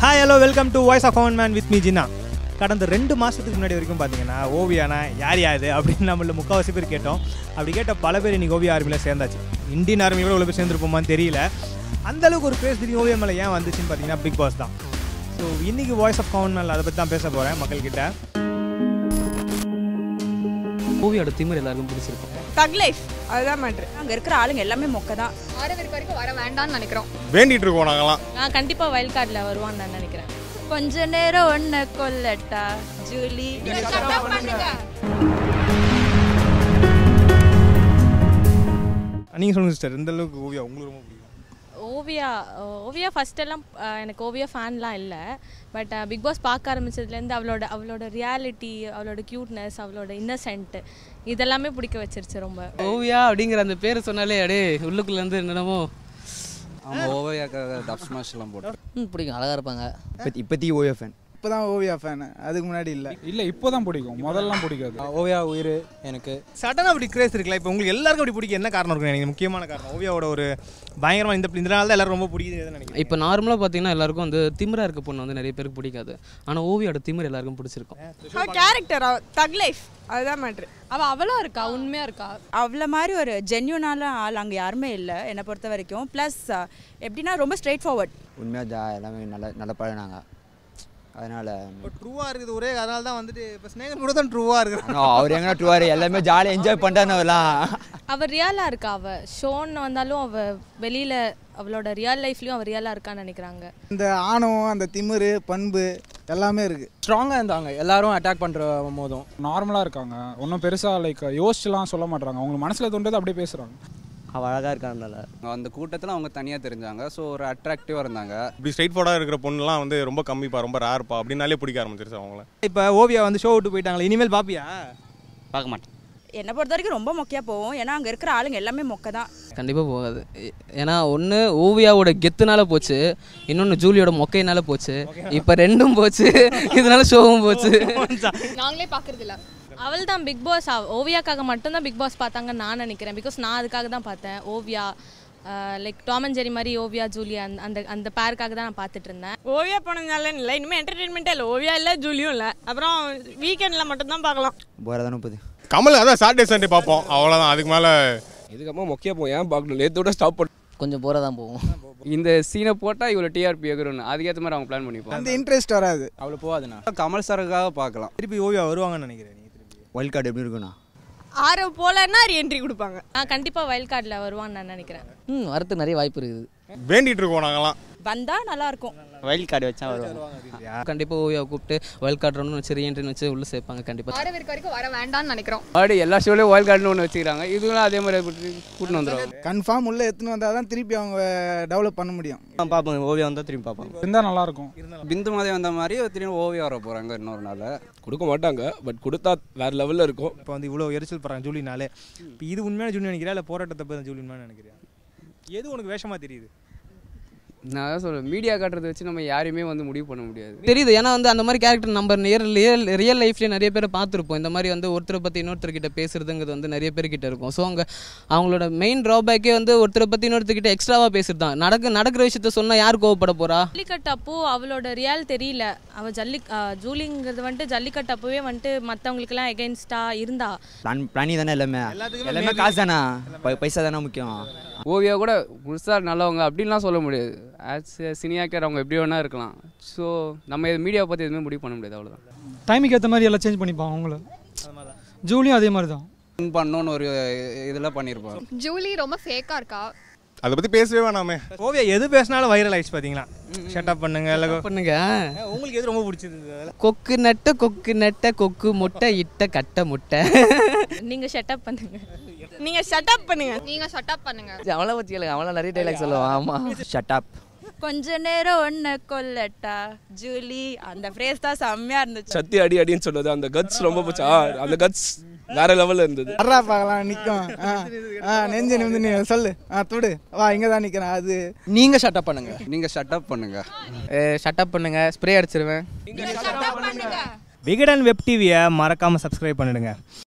hi hello welcome to voice of common man with me Jinna கடந்த ரெண்டு மாதத்துக்கு முன்னாடி வரைக்கும் பார்த்தீங்கன்னா ஓவியானா யார் யாது அப்படின்னு நம்மள முக்கால்வாசி பேர் கேட்டோம் அப்படி கேட்ட பல பேர் இன்னைக்கு ஓவிய ஆர்மியில் சேர்ந்தாச்சு இந்தியன் ஆர்மி கூட இவ்வளோ பேர் சேர்ந்துருப்போமான்னு தெரியல அந்த அளவுக்கு ஒரு பேர் திடீர்னு ஓவியம் மேலே ஏன் வந்துச்சுன்னு பார்த்தீங்கன்னா பிக் பாஸ் தான் ஸோ இன்னைக்கு வாய்ஸ் ஆஃப் காமன் மேன் அதை பற்றி தான் பேச போகிறேன் மக்கள்கிட்ட மூவியோட திமிர் எல்லாருக்கும் பிடிச்சிருக்கும் தக் லைஃப் அதுதான் மேட்ரு அங்கே இருக்கிற ஆளுங்க எல்லாமே மொக்க தான் ஆரவருக்கு வரைக்கும் வர வேண்டாம்னு நினைக்கிறோம் வேண்டிட்டு இருக்கோம் நாங்களாம் நான் கண்டிப்பா வைல்ட் கார்டில் வருவான்னு நான் நினைக்கிறேன் கொஞ்ச நேரம் ஒன்று கொல்லட்டா ஜூலி நீங்கள் சொல்லுங்கள் சிஸ்டர் இந்த அளவுக்கு ஓவியா உங்களுக்கு ரொம்ப பிடிக்கும் ஓவியா ஓவியா ஃபர்ஸ்ட் எல்லாம் அஹ், எனக்கு ஓவியா ஃபேன்லாம் இல்லை பட் பிக் பாஸ் பார்க்க ஆரம்பிச்சதுலேருந்து அவளோட அவளோட ரியாலிட்டி அவளோட க்யூட்னஸ் அவளோட இன்னசென்ட் இதெல்லாமே பிடிக்க வச்சிருச்சு ரொம்ப ஓவியா அப்படிங்கிற அந்த பேர் சொன்னாலே அப்படியே உள்ளுக்குள்ள இருந்து என்னென்னமோ அவங்க ஓவியாக்காக டப் ஸ்மாஷ் எல்லாம் போட்டு ம், பிடிக்கும் அழகா இருப்பாங்க இப்போத்தி இப்போதைக்கு ஓவியா ஃபேன் இப்போ தான் ஓவியா ஃபேன் அதுக்கு முன்னாடி இல்லை இல்லை இப்போ தான் பிடிக்கும் முதல்லாம் பிடிக்காது ஓவியா உயிர் எனக்கு சடனாக அப்படி கிரேஸ் இருக்குல்ல இப்போ உங்களுக்கு எல்லாருக்கும் அப்படி பிடிக்க என்ன காரணம் இருக்கும் எனக்கு முக்கியமான காரணம் ஓவியாவோட ஒரு பயங்கரமாக இந்த இந்த நாள் தான் எல்லாரும் ரொம்ப பிடிக்குதுன்னு நினைக்கிறேன் இப்போ நார்மலாக பார்த்தீங்கன்னா எல்லாருக்கும் வந்து திமிரா இருக்க பொண்ணு வந்து நிறைய பேருக்கு பிடிக்காது ஆனால் ஓவியோட திமிர் எல்லாருக்கும் பிடிச்சிருக்கும் கேரக்டர் தக் லைஃப் அதுதான் மேட்ரு அவ அவ்வளோ இருக்கா உண்மையா இருக்கா அவ்வளோ மாதிரி ஒரு ஜென்யூனான ஆள் அங்கே யாருமே இல்லை என்னை பொறுத்த வரைக்கும் ப்ளஸ் எப்படின்னா ரொம்ப ஸ்ட்ரெயிட் ஃபார்வர்ட் உண்மையாக ஜா எல்லாமே நல்ல நல்ல பழகினாங்க அதனால் இப்போ ட்ரூவாக இருக்குது ஒரே அதனால தான் வந்துட்டு இப்போ ஸ்னேகன் கூட தான் ட்ரூவாக இருக்குது அவர் எங்கன்னா ட்ரூவார் எல்லாமே ஜாலியாக என்ஜாய் பண்ணுறாருலாம் அவள் ரியலாக இருக்கா அவள் ஷோன்னு வந்தாலும் அவள் வெளியில் அவளோட ரியல் லைஃப்லேயும் அவள் ரியலாக இருக்கான்னு நினைக்கிறாங்க இந்த ஆணவம் அந்த திமிரு பண்பு எல்லாமே இருக்குது ஸ்ட்ராங்காக இருந்தாங்க எல்லாரும் அட்டாக் பண்ணுற போதும் நார்மலாக இருக்காங்க ஒன்றும் பெருசாக லைக் யோசிச்சுலாம் சொல்ல மாட்றாங்க அவங்க மனசில் தோன்றது அப்படியே பேசுகிறாங்க அவள் அழகாக இருக்காங்கல்ல அந்த கூட்டத்தில் அவங்க தனியாக தெரிஞ்சாங்க ஸோ ஒரு அட்ராக்டிவாக இருந்தாங்க இப்படி ஸ்ட்ரைட் ஃபார்டாக இருக்கிற பொண்ணுலாம் வந்து ரொம்ப கம்மிப்பா ரொம்ப ரேர்ப்பா அப்படின்னாலே பிடிக்க ஆரம்பிச்சிருச்சு அவங்கள இப்போ ஓவியா வந்து ஷோ விட்டு போயிட்டாங்களே இனிமேல் பாப்பியா பார்க்க மாட்டேன் என்னை பொறுத்த வரைக்கும் ரொம்ப மொக்கையாக போவோம் ஏன்னா அங்கே இருக்கிற ஆளுங்க எல்லாமே மொக்க தான் கண்டிப்பாக போகாது ஏ- ஏன்னா ஒன்று ஓவியாவோட கெத்துனால போச்சு இன்னொன்று ஜூலியோட மொக்கையினால போச்சு இப்போ ரெண்டும் போச்சு இதனால ஷோவும் போச்சு நாங்களே பாக்குறது இல்ல அவள் தான் பிக் பாஸ் ஓவியாக்காக மட்டும்தான் பிக் பாஸ் பார்த்தாங்கன்னு நான் நினைக்கிறேன் பிகாஸ் நான் அதுக்காக தான் பார்த்தேன் Oviya like Tom and Jerry மாதிரி ஓவியா ஜூலியா அந்த அந்த அந்த பேருக்காக தான் நான் பார்த்துட்டு இருந்தேன் ஓவியா போனதுனால இல்லை இனிமேல் என்டர்டெயின்மெண்ட்டே இல்லை ஓவியா இல்லை ஜூலியும் இல்லை அப்புறம் வீக்கெண்டில் மட்டும்தான் பார்க்கலாம் போகிற தானே போகுது கமல் அதான் சாட்டர்டே சண்டே பார்ப்போம் அவ்வளோதான் அதுக்கு மேலே இதுக்கப்புறம் மொக்கையா போய் ஏன் பார்க்கணும் நேத்தோட ஸ்டாப் பண்ண கொஞ்சம் போகிற தான் போகும் இந்த சீனை போட்டால் இவ்வளோ டிஆர்பி எகிறோன்னு அதுக்கேற்ற மாதிரி அவங்க பிளான் பண்ணிப்போம் அந்த இன்ட்ரெஸ்ட் வராது அவ்வளோ போகாதுண்ணா கமல் சாருக்காக பார்க்கலாம் திருப்பி ஓவியா வருவாங்கன்னு நினைக்கிறேன் நீ திருப்பி ஒயில்ட் கார்டு எப்படி இருக்குண்ணா ஆறு போலன்னா ரீஎன்ட்ரி கொடுப்பாங்க நான் கண்டிப்பாக வைல்ட் கார்டில் வருவான்னு நான் நினைக்கிறேன் ம் வரத்துக்கு நிறைய வாய்ப்பு இருக்குது வேண்டிட்டு இருக்கோம் நாங்களாம் வந்தால் நல்லாயிருக்கும் ஒயில்ட் கார்டு வச்சா வருவாங்க கண்டிப்பாக ஓவியாவை கூப்பிட்டு வைல்ட் கார்டு ரவுண்ட் வச்சு ரீஎன்ட்ரின்னு வச்சு உள்ளே சேர்ப்பாங்க கண்டிப்பாக ஆரவருக்கு வரைக்கும் வர வேண்டாம்னு நினைக்கிறோம் மறுபடியும் எல்லா ஷோலையும் ஒயில் கார்டுன்னு ஒன்று வச்சுக்கிறாங்க இதுவும் அதே மாதிரி கூட்டின்னு வந்துடுவாங்க கன்ஃபார்ம் உள்ளே எடுத்துன்னு வந்தால் தான் திருப்பி அவங்க டெவலப் பண்ண முடியும் பார்ப்போம் ஓவியா வந்தால் திரும்பி பார்ப்பாங்க இருந்தால் நல்லாயிருக்கும் பிந்து மாதிரி வந்த மாதிரி திரும்பி ஓவியம் வர போகிறாங்க இன்னொரு நாள் கொடுக்க மாட்டாங்க பட் கொடுத்தா வேற லெவல்ல இருக்கும் இப்போ வந்து இவ்வளோ எரிச்சல் படுறாங்க ஜூலினாலே இப்போ இது உண்மையான ஜூலி நினைக்கிறியா இல்லை போராட்டத்தை பற்றி ஜூலி உண்மையான நினைக்கிறியா எது உனக்கு வேஷமாக தெரியுது நான் தான் சொல்கிறேன் மீடியா காட்டுறதை வச்சு நம்ம யாரையுமே வந்து முடிவு பண்ண முடியாது தெரியுது ஏன்னா வந்து அந்த மாதிரி கேரக்டர் நம்ம ரியல் ரியல் ரியல் லைஃப்லேயே நிறைய பேரை பார்த்துருப்போம் இந்த மாதிரி வந்து ஒருத்தரை பற்றி இன்னொருத்தர்கிட்ட பேசுறதுங்கிறது வந்து நிறைய பேர்கிட்ட இருக்கும் ஸோ அவங்க அவங்களோட மெயின் ட்ராபேக்கே வந்து ஒருத்தரை பற்றி இன்னொருத்தர்கிட்ட எக்ஸ்ட்ராவாக பேசுறது தான் நடக்க நடக்கிற விஷயத்த சொன்னால் யார் கோவப்பட போறா ஜல்லிக்கட்டு அப்போ அவளோட ரியல் தெரியல அவள் ஜல்லி அஹ், ஜூலிங்கிறது வந்துட்டு ஜல்லிக்கட்டு அப்போவே வந்துட்டு மற்றவங்களுக்கெல்லாம் எகென்ஸ்டாக இருந்தா பிளான் பிளானி தானே எல்லாமே எல்லாமே காசு தானே பை- பைசா தானே முக்கியம் ஓவியா கூட முழுசாக நல்லவங்க அப்படின்லாம் சொல்ல முடியாது ஆஸ் சினியாக்கர் அவங்க எப்படி வேணா இருக்கலாம் ஸோ நம்ம மீடியாவை பற்றி எதுவுமே முடிவு பண்ண முடியாது அவ்வளோதான் டைமுக்கு ஏற்ற மாதிரி எல்லாம் சேஞ்ச் பண்ணிப்பாங்க அவங்கள ஜூலியும் அதே மாதிரி தான் வின் பண்ணணும்னு ஒரு இதில் பண்ணியிருப்பாங்க ஜூலி ரொம்ப ஃபேக்கா இருக்கா அதை பற்றி பேசவே வேணாமே ஓவியா எது பேசினாலும் வைரல் ஆயிடுச்சு பார்த்தீங்களா ஷட்டப் பண்ணுங்க இல்லை பண்ணுங்க உங்களுக்கு எது ரொம்ப பிடிச்சிருந்தது அதில் கொக்கு நட்ட கொக்கு நட்ட கொக்கு முட்டை இட்ட கட்ட முட்டை நீங்கள் ஷட்டப் பண்ணுங்க நீங்கள் ஷட்டப் பண்ணுங்க நீங்க ஷட்டப் பண்ணுங்க அவளை பற்றி கேளுங்க அவளை நிறைய டைலாக் சொல்லுவான் ஆமாம் ஷட் அப் கொஞ்ச நேரம் ஒன்று கொல்லட்டா ஜூலி அந்த ஃப்ரேஸ் தான் செம்மையாக இருந்துச்சு சத்தி அடி அடின்னு சொன்னது அந்த கட்ஸ் ரொம்ப போச்சு ஆ, அந்த கட்ஸ் வேற லெவல்ல இருந்தது வர்றா பார்க்கலாம் நிற்கும் ஆ ஆ நெஞ்சு நிமிந்து நீ சொல்லு ஆ துடு வா இங்கே தான் நிற்கிறேன் அது நீங்கள் ஷட்டப் பண்ணுங்க நீங்கள் ஷட்டப் பண்ணுங்க ஷட்டப் பண்ணுங்க ஸ்ப்ரே அடிச்சிருவேன் விகடன் வெப் டிவியை மறக்காமல் சப்ஸ்கிரைப் பண்ணிடுங்க